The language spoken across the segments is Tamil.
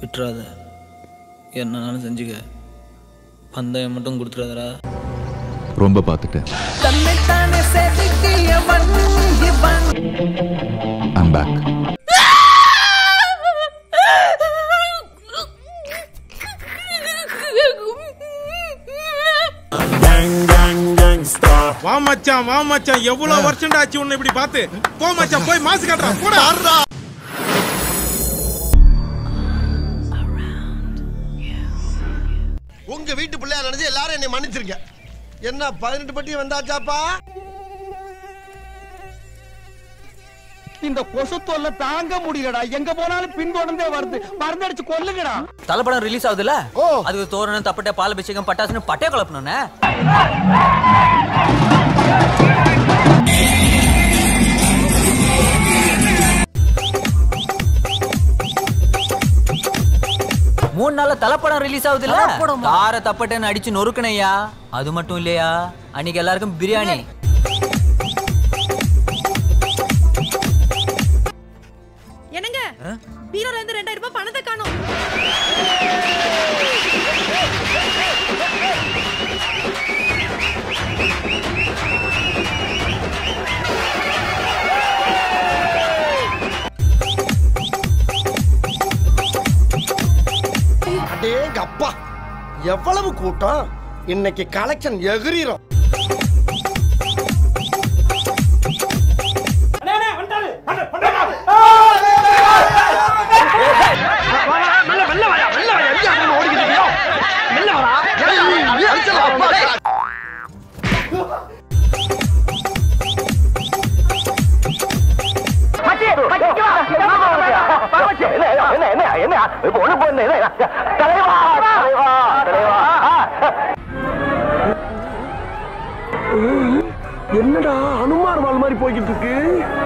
விட்டுறாத என்னன்னாலும் செஞ்சுக்க பந்தயம் மட்டும் கொடுத்துறாதடா ரொம்ப பார்த்துட்டேன் ஐம் பேக் வா மச்சான் வா மச்சான் எவ்வளவு வருஷம் ஆச்சு உன்னை இப்படி பார்த்து போ மச்சான் போய் மாசு காட்டுறா போடா உங்க வீட்டு பிள்ளையா நினைச்சு எல்லாரும் என்னை மன்னிச்சிருங்க என்ன பதினெட்டு பட்டி வந்தாச்சாப்பா இந்த கொசு தொல்லை தாங்க முடியலடா எங்க போனாலும் பின்தொடர்ந்தே வருது மருந்தடிச்சு கொல்லுங்கடா தலைப்படம் ரிலீஸ் ஆகுதுல்ல அதுக்கு தோரணம் தப்பட்டை பால் அபிஷேகம் பட்டாசுன்னு பட்டே கலப்பணும்னே மூணு நாள்ல தலைப்படம் ரிலீஸ் ஆகுதுல்ல கார தப்பட்டேன்னு அடிச்சு நொறுக்கணையா அது மட்டும் இல்லையா அன்னைக்கு எல்லாருக்கும் பிரியாணி என்னங்க பீரோல இருந்து ரெண்டாயிரம் ரூபாய் பணத்தை காணோம் அடேங்க அப்பா எவ்வளவு கூட்டம் இன்னைக்கு கலெக்ஷன் எகிரிரும் என்னடா அனுமார் வால் மாதிரி போய்கிட்டு இருக்கு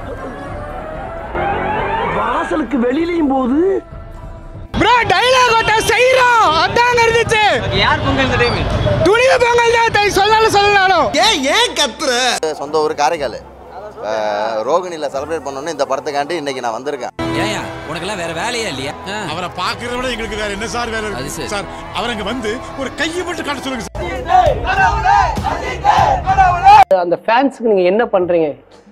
வாசலுக்கு வெளியிலயும் போகுது ப்ரோ டைலாக் ஓட்ட செய்றோம் அதாங்க இருந்துச்சு யார் பொங்கல் இந்த டைம் துணிவு பொங்கல் தான் தை சொல்லாலும் சொல்லனாலும் ஏன் ஏன் கத்துற சொந்த ஊர் காரைக்கால் ரோகிணியில் செலிப்ரேட் பண்ணணும்னு இந்த படத்துக்காண்டி இன்னைக்கு நான் வந்திருக்கேன் ஏயா உனக்கெல்லாம் வேற வேலையே இல்லையா அவரை பாக்குறத விட எங்களுக்கு வேற என்ன சார் வேலை அது சரி. இருக்கு சார் அவர் அங்க வந்து ஒரு கையை மட்டும் காட்ட சொல்லுங்க சார் அந்த ஃபேன்ஸ்க்கு நீங்க என்ன பண்றீங்க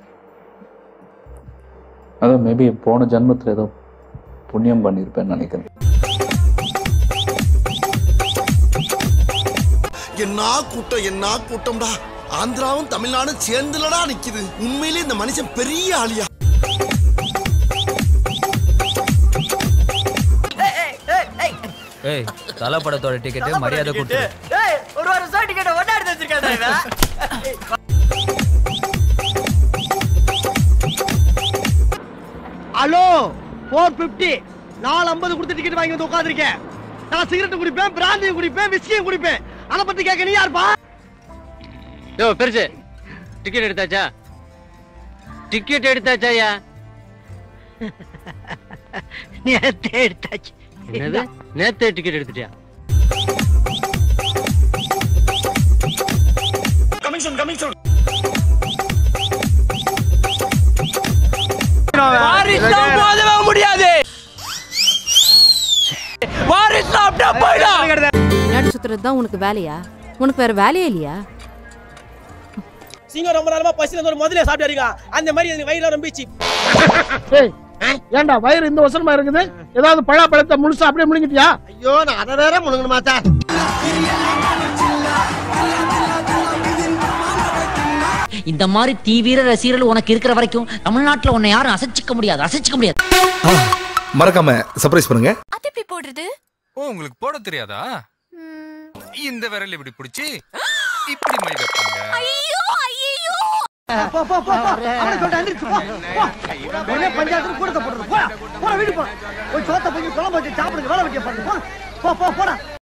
அதான் மேபி போன ஜென்மத்தில் ஏதோ புண்ணியம் பண்ணியிருப்பேன்னு நினைக்கிறேன் என்ன கூட்டம் என்ன கூட்டம்டா ஆந்திராவும் தமிழ்நாடும் சேர்ந்துலடா நிக்குது உண்மையிலே இந்த மனுஷன் பெரிய ஆளியா ஏய் தலைப்படத்தோட டிக்கெட் மரியாதை கொடுத்து ஒரு வருஷம் டிக்கெட் ஒன்னா எடுத்து வச்சிருக்காங்க ஹலோ ஃபோர் பிப்டி நாலு ஐம்பது கொடுத்து டிக்கெட் வாங்கி வந்து உட்காந்துருக்கேன் நான் சிகரெட் குடிப்பேன் பிராந்தியும் குடிப்பேன் விஸ்கியும் குடிப்பேன் அதை பத்தி கேட்க நீ யாருப்பா யோ பெருசு டிக்கெட் எடுத்தாச்சா டிக்கெட் எடுத்தாச்சாயா நேத்தே எடுத்தாச்சு என்னது நேத்தே டிக்கெட் எடுத்துட்டியா முடியாது பின்னாடி சுத்துறது தான் உனக்கு வேலையா உனக்கு வேற வேலையே இல்லையா சிங்கம் ரொம்ப நேரமா பசில ஒரு முதல்ல சாப்பிட்டாருங்க அந்த மாதிரி எனக்கு வயிறுல ரொம்பிச்சு ஏன்டா வயிறு இந்த வசனமா இருக்குது ஏதாவது பழா பழத்தை முழுசா அப்படியே முழுங்கிட்டியா ஐயோ நான் அதை வேற முழுங்கணுமா சார் இந்த மாதிரி தீவிர ரசிகர்கள் உனக்கு இருக்கிற வரைக்கும் தமிழ்நாட்டுல உன்னை யாரும் அசைச்சிக்க முடியாது அசைச்சிக்க முடியாது மறக்காம சர்ப்ரைஸ் பண்ணுங்க அது எப்படி போடுறது ஓ உங்களுக்கு போட தெரியாதா இந்த விரல் இப்படி பிடிச்சி இப்படி மை வைப்பாங்க ஐயோ ஐயோ போ போ போ போ அவனை சொல்லிட்டு அந்திரிச்சு போ போ. உடனே பஞ்சாயத்து கூடத்தை போடுறது போடா போடா வீடு போ போய் சோத்த போய் குழம்பு வச்சு சாப்பிடுங்க வேலை வைக்க பாருங்க போ போ போ போடா